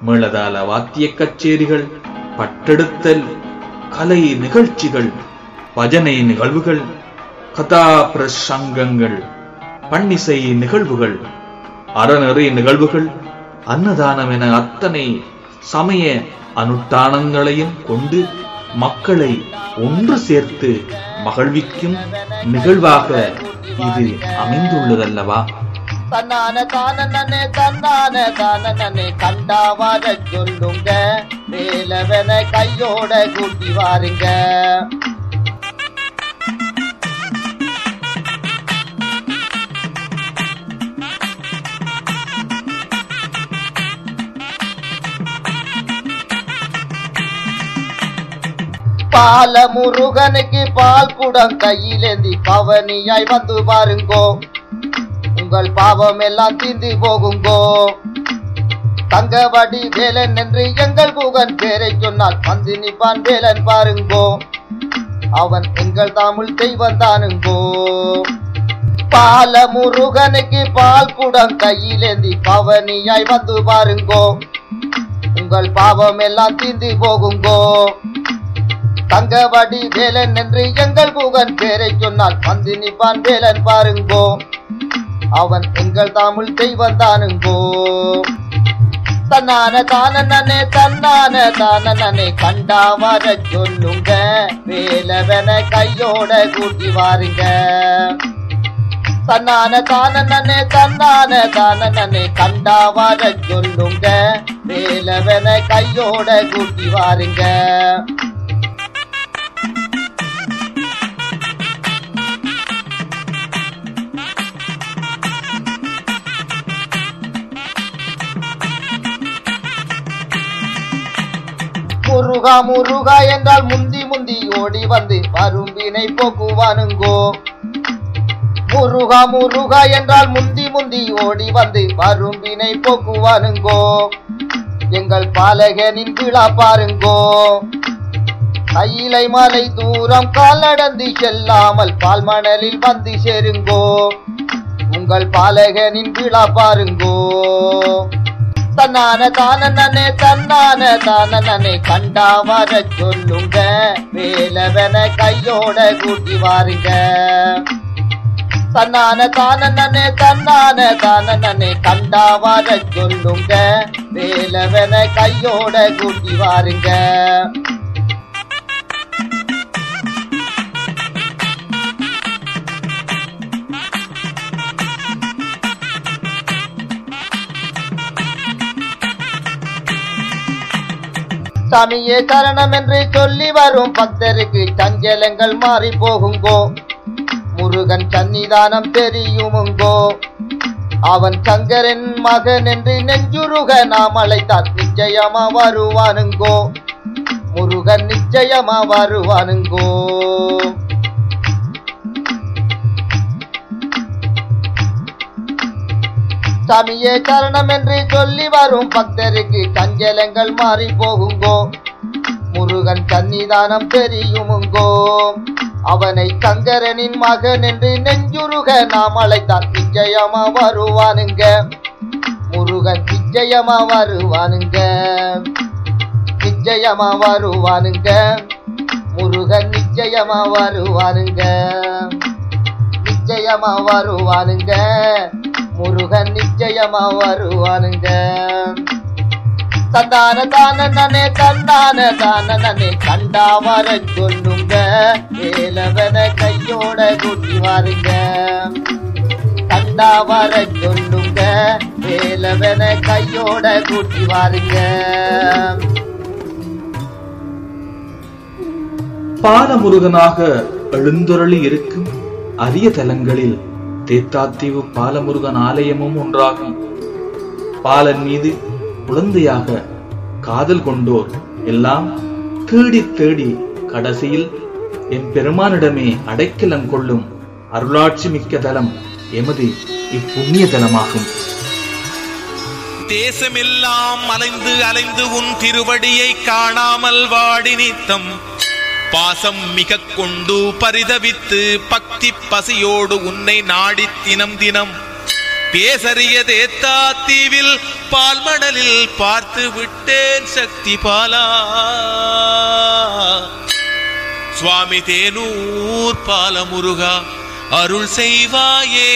மேளதாள வாத்திய கச்சேரிகள் பட்டெடுத்தல் கலை நிகழ்ச்சிகள் பஜனை நிகழ்வுகள் கதா பிரசங்கங்கள் பன்னிசை நிகழ்வுகள் அறநெறி நிகழ்வுகள் அன்னதானம் என அத்தனை சமய அனுஷ்டானங்களையும் கொண்டு மக்களை ஒன்று சேர்த்து மகிழ்விக்கும் நிகழ்வாக இது அமைந்துள்ளதல்லவா தன்னான தானே தன்னான தானே கண்டாவார சொல்லுங்க வேலவன கையோட கூட்டி வாருங்க பால முருகனுக்கு பால் குடம் கையிலேந்தி பவனியாய் வந்து பாருங்கோ உங்கள் பாவம் எல்லாம் தீந்து போகுங்கோ தங்கவடி வேலன் என்று எங்கள் குகன் பேரை சொன்னால் வந்து நிப்பான் வேலன் பாருங்கோ அவன் எங்கள் தமிழ் தெய்வம் தானுங்கோ பால முருகனுக்கு பால் குடம் கையிலேந்தி பவனியாய் வந்து பாருங்கோ உங்கள் பாவம் எல்லாம் தீந்து போகுங்கோ தங்கவடி வேலன் என்று எங்கள் குகன் பேரை சொன்னால் வந்து நிப்பான் வேலன் பாருங்கோ அவன் எங்கள் தமிழ் தெய்வம் தானுங்கோ தன்னான தானே தன்னான தானே கண்டா வர சொல்லுங்க வேலவன கையோட கூட்டி வாருங்க தன்னான தானே தன்னான தானே கண்டா வர சொல்லுங்க வேலவன கையோட கூட்டி வாருங்க முருகா முருகா என்றால் முந்தி முந்தி ஓடி வந்து பரும்பினை போக்குவானுங்கோ முருகா முருகா என்றால் முந்தி முந்தி ஓடி வந்து பரும்பினை போக்குவானுங்கோ எங்கள் பாலகனின் விழா பாருங்கோ கையிலை மலை தூரம் காலடந்து செல்லாமல் பால்மணலில் வந்து சேருங்கோ உங்கள் பாலகனின் விழா பாருங்கோ தன்னான தானே தன்னான தானே கண்டா வர சொல்லுங்க வேலவன கையோட கூட்டி வாருங்க தன்னான தானே தன்னான தானே கண்டா வர சொல்லுங்க வேலவன கையோட கூட்டி வாருங்க சாமியே சரணம் என்று சொல்லி வரும் பக்தருக்கு சஞ்சலங்கள் மாறி போகுங்கோ முருகன் சன்னிதானம் தெரியுமுங்கோ அவன் சங்கரன் மகன் என்று நெஞ்சுருக நாம் அழைத்தால் நிச்சயமா வருவானுங்கோ முருகன் நிச்சயமா வருவானுங்கோ சாமியே சரணம் என்று சொல்லி வரும் பக்தருக்கு சஞ்சலங்கள் மாறி போகுங்கோ முருகன் சன்னிதானம் தெரியுமுங்கோ அவனை சங்கரனின் மகன் என்று நெஞ்சுருக நாம் அழைத்தால் நிச்சயமா வருவானுங்க முருகன் நிச்சயமா வருவானுங்க நிச்சயமா வருவானுங்க முருகன் நிச்சயமா வருவானுங்க நிச்சயமா வருவானுங்க முருகன் நிச்சயமா வருவானுங்க தந்தான தானே தந்தான தானே கண்டா வர சொல்லுங்க வேலவன கையோட கூட்டி வாருங்க கண்டா வர சொல்லுங்க வேலவன கையோட கூட்டி வாருங்க பாலமுருகனாக எழுந்தொருளி இருக்கும் அரிய தலங்களில் தேத்தாத்தீவு பாலமுருகன் ஆலயமும் ஒன்றாகும் பாலன் மீது குழந்தையாக காதல் கொண்டோர் எல்லாம் தேடி தேடி கடைசியில் என் பெருமானிடமே அடைக்கலம் கொள்ளும் அருளாட்சி மிக்க தலம் எமது இப்புண்ணிய தலமாகும் தேசமெல்லாம் அலைந்து அலைந்து உன் திருவடியை காணாமல் வாடி நித்தம் பாசம் மிக கொண்டு பரிதவித்து பக்தி பசியோடு உன்னை நாடி தினம் தினம் பேசறிய தேத்தா தீவில் பால் மணலில் பார்த்து விட்டேன் சக்தி பாலா சுவாமி தேனூர் பாலமுருகா அருள் செய்வாயே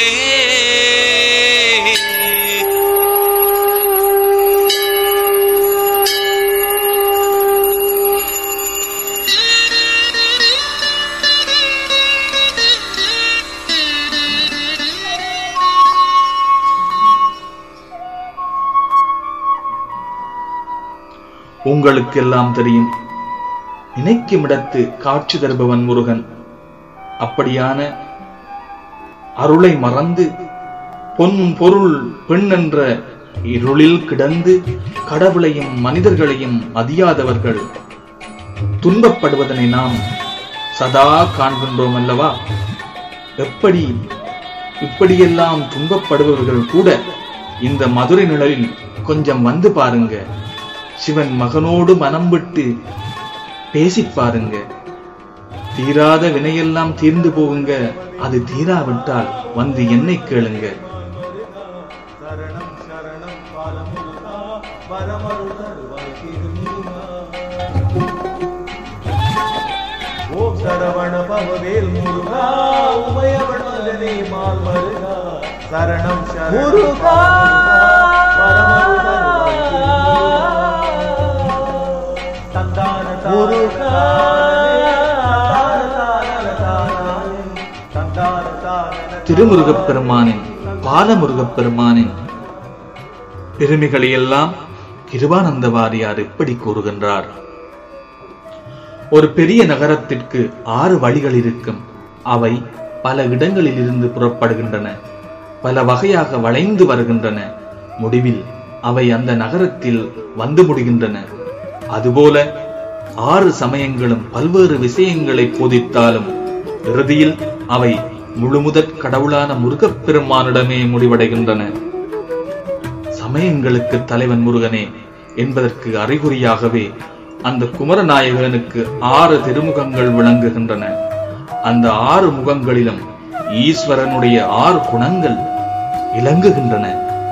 உங்களுக்கெல்லாம் தெரியும் நினைக்குமிடத்து காட்சி தருபவன் முருகன் அப்படியான அருளை மறந்து பொன் பொருள் பெண் என்ற இருளில் கிடந்து கடவுளையும் மனிதர்களையும் மதியாதவர்கள் துன்பப்படுவதனை நாம் சதா காண்கின்றோம் அல்லவா எப்படி இப்படியெல்லாம் துன்பப்படுபவர்கள் கூட இந்த மதுரை நிழலில் கொஞ்சம் வந்து பாருங்க சிவன் மகனோடு மனம் விட்டு பேசிப் பாருங்க தீராத வினையெல்லாம் தீர்ந்து போகுங்க அது தீராவிட்டால் வந்து என்னை கேளுங்க சரணம் சரணம் பாலமுருகா வரமருள் தருவாய் திருமுருகா ஓம் சரவண பவவேல் முருகா உமையவள் மகனே மால் மருகா சரணம் சரணம் முருகா வரமருள் தருவாய் திருமுருகா தந்தான முருகா தந்தான தான திருமுருகப் பெருமானின் பாலமுருகப் பெருமானின் பெருமைகளையெல்லாம் கிருபானந்த வாரியார் இப்படி கூறுகின்றார் ஒரு பெரிய நகரத்திற்கு ஆறு வழிகள் இருக்கும் அவை பல இடங்களில் இருந்து புறப்படுகின்றன பல வகையாக வளைந்து வருகின்றன முடிவில் அவை அந்த நகரத்தில் வந்து முடிகின்றன அதுபோல ஆறு சமயங்களும் பல்வேறு விஷயங்களை போதித்தாலும் இறுதியில் அவை முழுமுதற் கடவுளான முருகப் பெருமானிடமே முடிவடைகின்றன சமயங்களுக்கு தலைவன் முருகனே என்பதற்கு அறிகுறியாகவே அந்த குமரநாயகனுக்கு ஆறு திருமுகங்கள் விளங்குகின்றன அந்த ஆறு முகங்களிலும் ஈஸ்வரனுடைய ஆறு குணங்கள் இலங்குகின்றன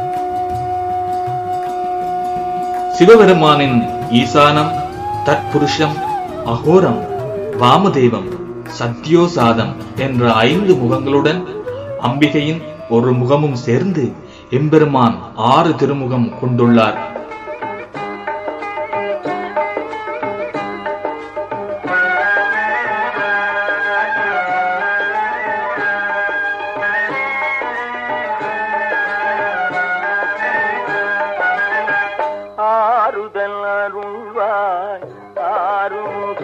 சிவபெருமானின் ஈசானம் தற்புருஷம் அகோரம் வாமதேவம் சத்யோசாதம் என்ற ஐந்து முகங்களுடன் அம்பிகையின் ஒரு முகமும் சேர்ந்து எம்பெருமான் ஆறு திருமுகம் கொண்டுள்ளார் ஆறுதல் அருள்வாய் ஆறுமுக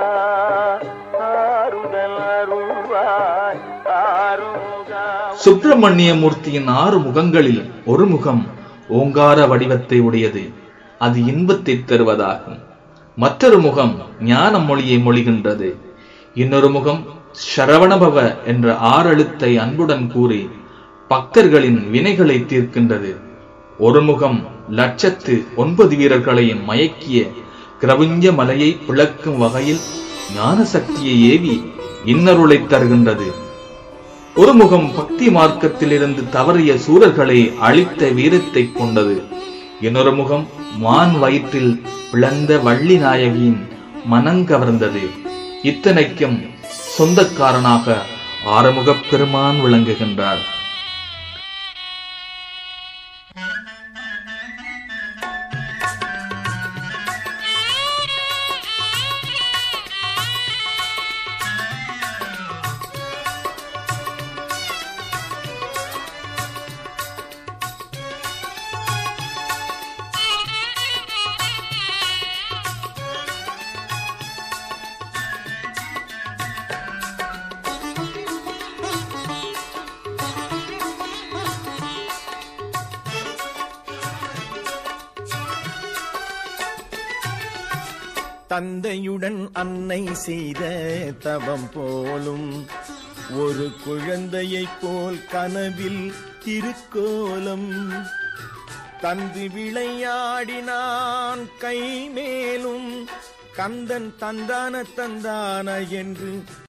ஆறுதல் அருள்வாய் ஆறுமுக சுப்பிரமணிய மூர்த்தியின் ஆறு முகங்களில் ஒரு முகம் ஓங்கார வடிவத்தை உடையது அது இன்பத்தை தருவதாகும் மற்றொரு முகம் ஞான மொழியை மொழிகின்றது இன்னொரு முகம் சரவணபவ என்ற ஆறெழுத்தை அன்புடன் கூறி பக்தர்களின் வினைகளை தீர்க்கின்றது ஒரு முகம் லட்சத்து ஒன்பது வீரர்களையும் மயக்கிய கிரவுஞ்ச மலையை பிளக்கும் வகையில் ஞான சக்தியை ஏவி இன்னருளை தருகின்றது ஒரு முகம் பக்தி மார்க்கத்திலிருந்து தவறிய சூரர்களை அழித்த வீரத்தை கொண்டது இன்னொரு முகம் மான் வயிற்றில் பிளந்த வள்ளி நாயகியின் மனங்கவர்ந்தது இத்தனைக்கும் சொந்தக்காரனாக ஆறுமுகப் பெருமான் விளங்குகின்றார் தந்தையுடன் அன்னை செய்த தவம் போலும் ஒரு குழந்தையைப் போல் கனவில் திருக்கோலம் தந்து விளையாடினான் கை மேலும் கந்தன் தந்தான தந்தான என்று